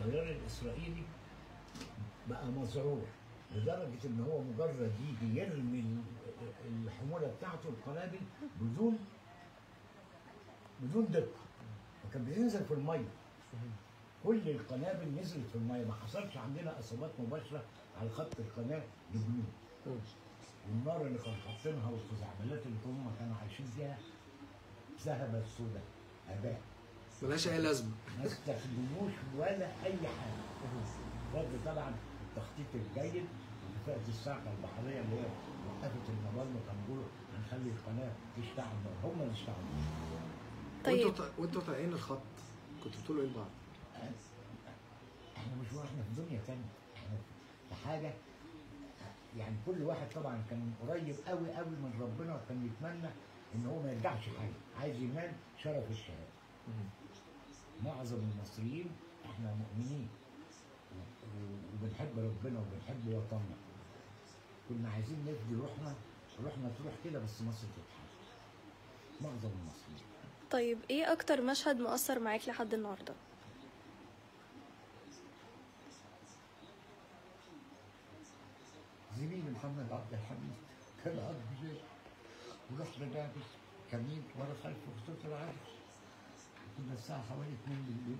الطيار الاسرائيلي بقى مذعور لدرجه ان هو مجرد يجي يرمي ال- الحموله بتاعته القنابل بدون بدون دقه فكان بينزل في الميه كل القنابل نزلت في الميه ما حصلش عندنا اصابات مباشره على خط القناه لجنود والنار اللي كانوا حاطينها والخزعبلات اللي هم كانوا عايشين فيها ذهب السوداء اباء ملهاش اي لازمه ما استخدموش ولا اي حاجه رد طبعا التخطيط الجيد وكفاءة الصاعقة البحرية اللي هي وقفت النضال وكانوا بيقولوا هنخلي القناة تشتغل هم اللي اشتغلوا طيب. وانتوا وانتوا طالعين الخط كنتوا بتقولوا ايه لبعض؟ احنا مش احنا في دنيا تانية احنا في حاجة يعني كل واحد طبعا كان قريب قوي قوي من ربنا وكان يتمنى ان هو ما يرجعش حاجة عايز ينال شرف الشهادة معظم المصريين احنا مؤمنين و- و- وبنحب ربنا وبنحب وطننا كنا عايزين نفدي روحنا روحنا تروح كده بس مصر تتحرك معظم المصريين طيب ايه اكتر مشهد مؤثر معاك لحد النهارده زميلي محمد عبد الحميد كان قاضي بليل ورحنا لابس كمين ورا خلف خطوط العرض كنا الساعة حوالي 2 بالليل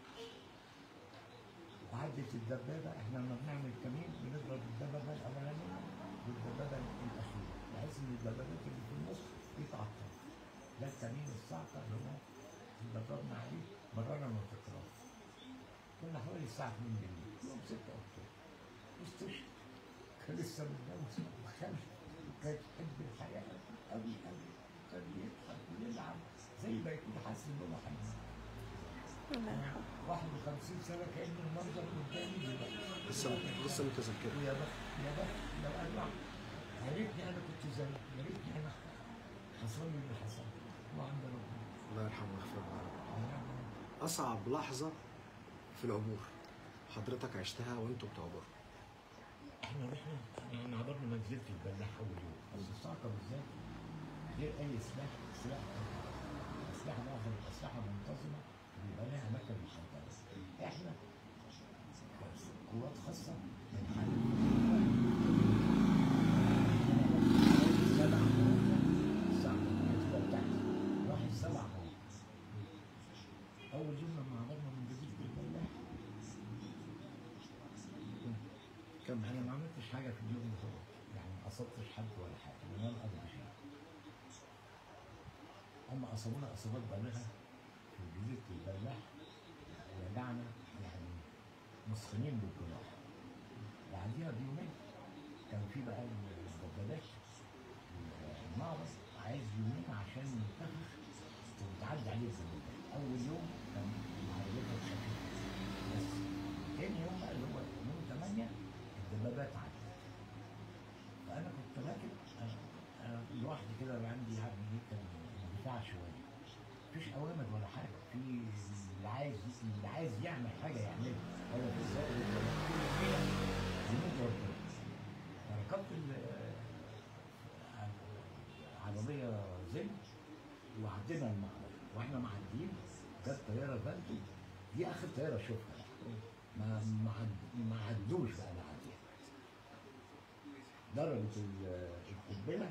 وعدت الدبابة احنا لما بنعمل كمين بنضرب الدبابة الأولانية والدبابة الأخيرة بحيث إن الدبابات اللي في النص يتعطل ده الكمين الصعقة اللي هو اللي ضربنا عليه مرارا وتكرارا كنا حوالي الساعة 2 بالليل يوم 6 أكتوبر استشهد كان لسه متجوز وخلف وكانت تحب الحياة أوي أوي كان بيضحك ويلعب زي ما يكون حاسس إن هو حي الله يرحمه 51 سنة كأن المنظر قدامي دلوقتي لسه لسه متذكر ويا بخت يا بخت لو أرجع يا ريتني أنا كنت زيه يا ريتني أنا حصل لي اللي حصل وعند ربنا الله يرحمه ويغفر له يا رب. اصعب لحظه في العبور حضرتك عشتها وانتوا بتعبروا احنا رحنا يعني عبرنا منزلة البلاح أول يوم بس الصعقة بالذات غير أي سلاح سلاح أسلحة معظم الأسلحة منتظمة بيبقى لها مكتب محدد احنا قوات خاصة من سبع الصعقة النتيجة بتاعتي واحد سبع قوات أول يوم لما عبرنا من جزيرة البلاح كان انا ما عملتش حاجه في اليوم ده يعني ما قصدتش حد ولا حاجه انا ما قصدتش شيء هم اصابونا اصابات بالغه في جزيره البلاح رجعنا يعني مسخنين بالجراح بعديها بيومين كان في بقى الدبابات المعرض عايز يومين عشان ينتفخ وتعدي عليه الدبابات اول يوم كان العربيات خفيفه بس تاني يوم بقى اللي هو يوم 8 الدبابات عدت فانا كنت راكب انا انا لوحدي كده يبقى عندي يعني ايه كان دفاع شويه مفيش اوامر ولا حاجه في اللي عايز اللي عايز يعمل حاجه يعملها ولا في ازاي ولا في كده يموت ربنا فركبت ال- عربيه زل وعدينا المعبر واحنا معديين جت طياره فالتو دي اخر طياره اشوفها ما ما عد- ما عدوش بقى بعديها ضربت ال- القنبله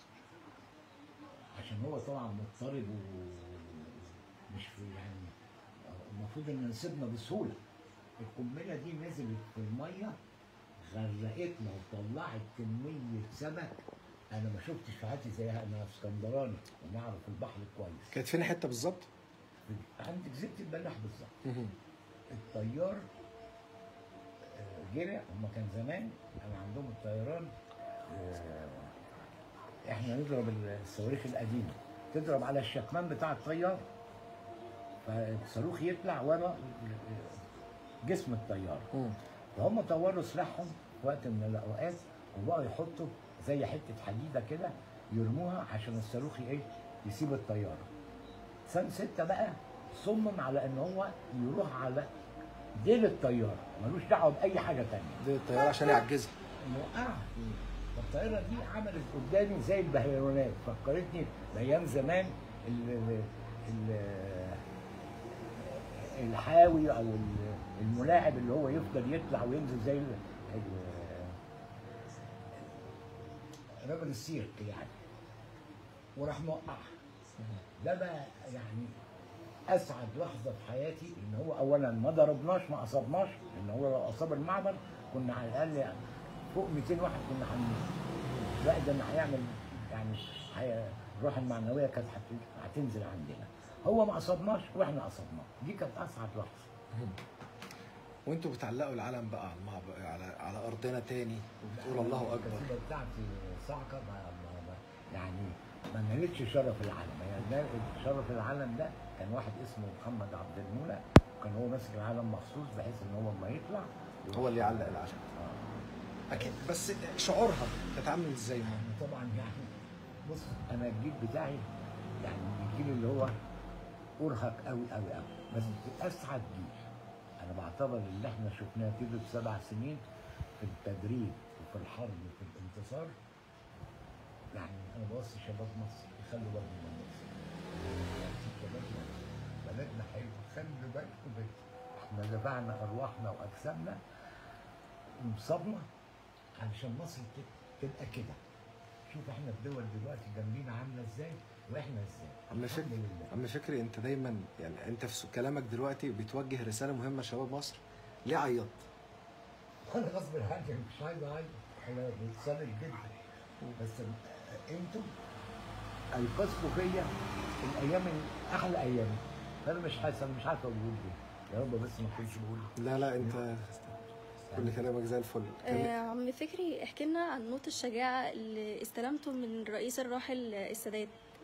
عشان هو طبعا مضطرب ومش في يعني المفروض ان نسيبنا بسهوله القنبله دي نزلت في الميه غرقتنا وطلعت كميه سمك انا ما شفتش في حياتي زيها انا اسكندراني ونعرف البحر كويس كانت فين حته بالظبط؟ عند جزيره البلاح بالظبط الطيار آه، جرى هم كان زمان كان عندهم الطيران آه، احنا نضرب الصواريخ القديمه تضرب على الشكمان بتاع الطيار فالصاروخ يطلع ورا جسم الطياره فهم طوروا سلاحهم في وقت من الاوقات وبقوا يحطوا زي حته حديده كده يرموها عشان الصاروخ ايه يسيب الطياره سنه ستة بقى صمم على ان هو يروح على ديل الطياره ملوش دعوه باي حاجه تانية دي الطياره عشان يعجزها موقعها فالطائره دي عملت قدامي زي البهلوانات فكرتني بايام زمان ال ال ال الحاوي او ال- الملاعب اللي هو يفضل يطلع وينزل زي ال- ال- راجل السيرك يعني وراح موقعها ده بقى يعني اسعد لحظه في حياتي ان هو اولا ما ضربناش ما اصابناش ان هو لو اصاب المعبر كنا على الاقل يعني فوق 200 واحد كنا هنموت زائد ان هيعمل يعني هي- الروح المعنويه كانت هت- هتنزل عندنا هو ما اصابناش واحنا اصبناه دي كانت اسعد لحظه وانتوا بتعلقوا العلم بقى على المعبر على على ارضنا تاني وبتقول الله اكبر الكتيبه بتاعتي صعقه ما ما ما يعني ما نالتش شرف العالم يعني نالت شرف العالم ده كان واحد اسمه محمد عبد المولى كان هو ماسك العالم مخصوص بحيث ان هو لما يطلع هو اللي يعلق العلم آه. اكيد بس شعورها كانت عامل ازاي معاهم؟ احنا طبعا يعني بص انا الجيل بتاعي يعني الجيل اللي هو ارهق قوي قوي قوي بس اسعد جيل انا بعتبر اللي احنا شفناه كده سبع سنين في التدريب وفي الحرب وفي الانتصار يعني انا بوصي شباب مصر يخلوا بالهم من مصر شبابنا بلدنا حلو خلوا بالكم بس احنا دفعنا ارواحنا واجسامنا وانصبنا علشان مصر تب- تبقى كده شوف احنا الدول دلوقتي جنبينا عامله ازاي واحنا ازاي عم الحمد فكري لله عم فكري انت دايما يعني انت في كلامك دلوقتي بتوجه رساله مهمه لشباب مصر ليه عيطت؟ انا غصب عني مش عايز اعيط انا بتصلي جدا بس انتوا انقذتوا فيا الايام ال- احلى ايام فانا مش حاسس مش عارف اقول ايه يا رب بس ما كنتش بقول لا لا انت كل كلامك زي الفل آه، عم فكري احكي لنا عن نوت الشجاعة اللي استلمته من الرئيس الراحل السادات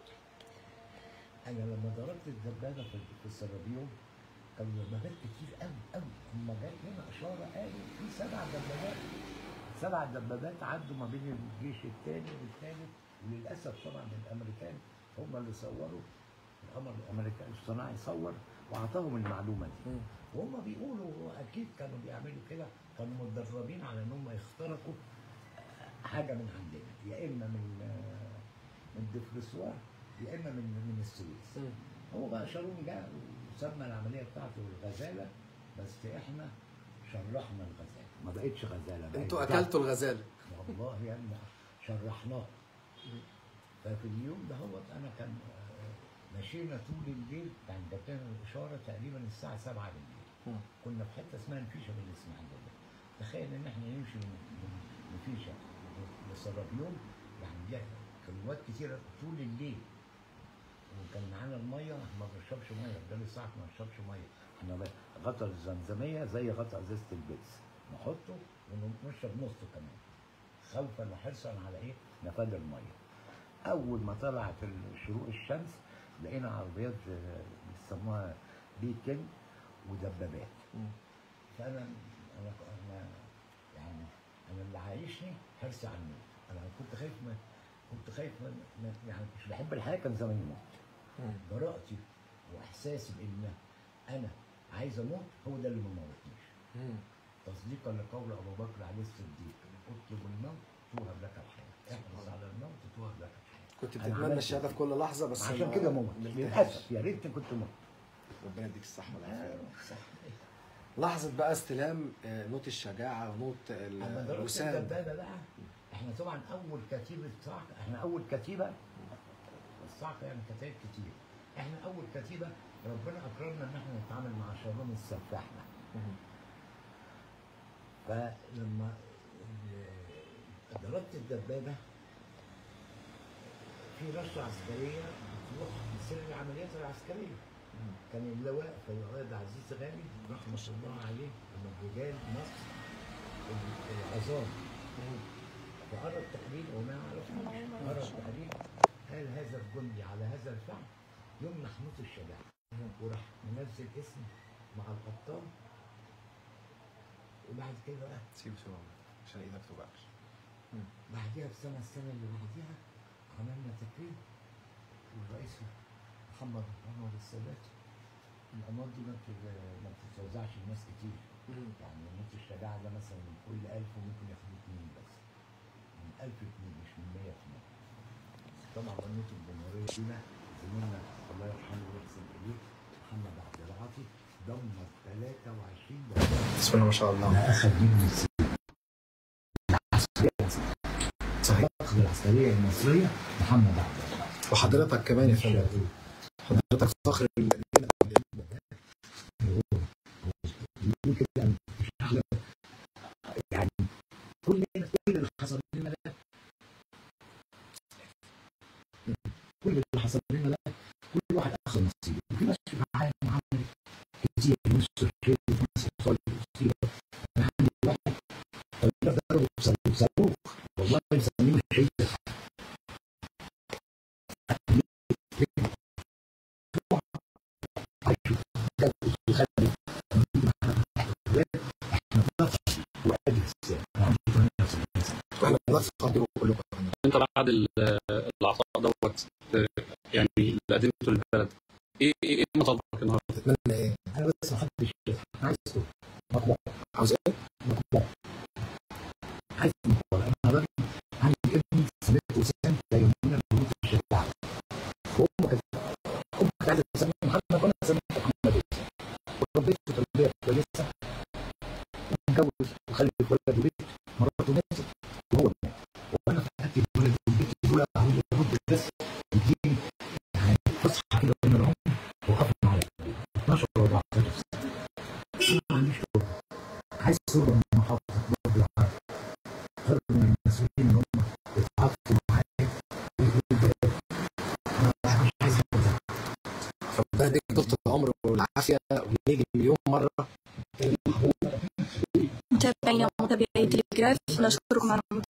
انا لما ضربت الدبابه في في السرابيوم كانوا دبابات كتير قوي قوي لما جت هنا اشاره قالوا في سبع دبابات سبع دبابات عدوا ما بين الجيش الثاني والثالث وللاسف طبعا الامريكان هم اللي صوروا القمر الامريكاني الصناعي صور واعطاهم المعلومه دي مم. وهم بيقولوا اكيد كانوا بيعملوا كده كانوا متدربين على ان هم يخترقوا حاجه من عندنا يا اما من من دفلسوار يا اما من من السويس مم. هو بقى شارون جاء وسمى العمليه بتاعته الغزاله بس احنا شرحنا الغزاله ما بقتش غزاله بقت انتوا ضعف. اكلتوا الغزاله والله يعني شرحناه ففي اليوم ده هو انا كان آه، مشينا طول الليل يعني جات لنا الاشاره تقريبا الساعه 7 بالليل مم. كنا في حته اسمها نفيشه بالاسماعيليه تخيل ان احنا نمشي من من نفيشه لسرابيوم يعني دي كلمات كتيره طول الليل وكان معانا الميه ما بنشربش ميه ده ساعه ما نشربش ميه احنا ب- غطا الزمزميه زي غطا ازازه البيبس نحطه ونشرب نصه كمان خوفا وحرصا على ايه؟ نفاد الميه. اول ما طلعت شروق الشمس لقينا عربيات آه، بيسموها بيكن ودبابات. مم. فانا انا انا يعني انا اللي عايشني حرصي على الموت. انا كنت خايف ما كنت خايف من من- يعني مش بحب الحياه كان زمان يموت. مم. جرأتي واحساسي بان انا عايز اموت هو ده اللي ما موتنيش. مم. تصديقا لقول ابو بكر عليه الصديق اطلب الموت توهب لك الحياه احرص على الموت توهب لك الحياه كنت أنا بتتمنى عملت الشهاده في كل لحظه بس عشان ما- كده موت ما للاسف يا ريتني كنت موت ربنا يديك الصحه والعافيه يا رب. صح لحظه بقى استلام آه، نوت الشجاعه ونوت ال- اما ضربت الوسام الدبابه بقى احنا طبعا اول كتيبه صعقه احنا اول كتيبه الصعقه يعني كتائب كتير احنا اول كتيبه ربنا اكرمنا ان احنا نتعامل مع شرون السفاح ده مم. فلما ال- ضربت الدبابه في رشه عسكريه بتروح لسر العمليات العسكريه كان اللواء فؤاد عزيز غالي رحمه الله عليه من رجال مصر ال- العظام فقرا التقرير وما يعرفوش قرا التقرير قال هذا الجندي على هذا الفعل يمنح نوت الشجاعه وراح منزل اسم مع القبطان وبعد كده بقى سيبه سيبه عشان ايدك توجعش بعديها بسنه السنه اللي بعديها عملنا تكريم والرئيس محمد انور السادات الانوار دي ما بت- ما بتتوزعش لناس كتير يعني نص الشجاعه ده مثلا من كل 1000 ممكن ياخدوا اثنين بس من 1000 اثنين مش من 100 اثنين طبعا بنوت الجمهوريه فينا زميلنا الله يرحمه ويحسن اليه محمد عبد العاطي دمر 23 دولة بسم الله ما شاء الله ده اخذ مني السيف العسكريه صحيح العسكريه المصريه محمد عبد الله وحضرتك كمان يا فندم حضرتك فخر المدينه يقول كده مش أحلى. يعني كل كل اللي حصل لنا ده كل اللي حصل لنا ده كل واحد اخذ نصيبه وفي ناس معايا معامل كتير نص الخير ونص الصالح كتير انا عندي واحد طلع ضربه بصاروخ والله مسمينه الحية احنا بنفخر بيه كلكم انت بعد ال- العطاء دوت آه، يعني اللي قدمته للبلد ايه ايه ايه مطالبك النهارده؟ تتمنى ايه؟ انا بس ما حدش عايز مطبخ عاوز ايه؟ مطبخ عايز مطبخ انا راجل عندي ابني سنه وسنه يومنا بيموت في الشارع وامه كانت امه كانت عايزه تسميه محمد وانا سميته محمد وربيته تربيه كويسه ومتجوز وخلف ولد وبيت مراته ماتت وهو مات وانا فتحت الولد والبيت دول اهو يرد بس يجيني يعني فسحه كده بين العمر وقفنا على 12 و 14 سنه انا ما عنديش شغل عايز صوره من محافظه برضه العرب فرق من المسؤولين ان هم يتعاطفوا معايا ويقولوا ده انا مش عايز كده ربنا يديك طول العمر والعافيه ونيجي مليون مره متابعينا ومتابعي تلجراف نشكركم على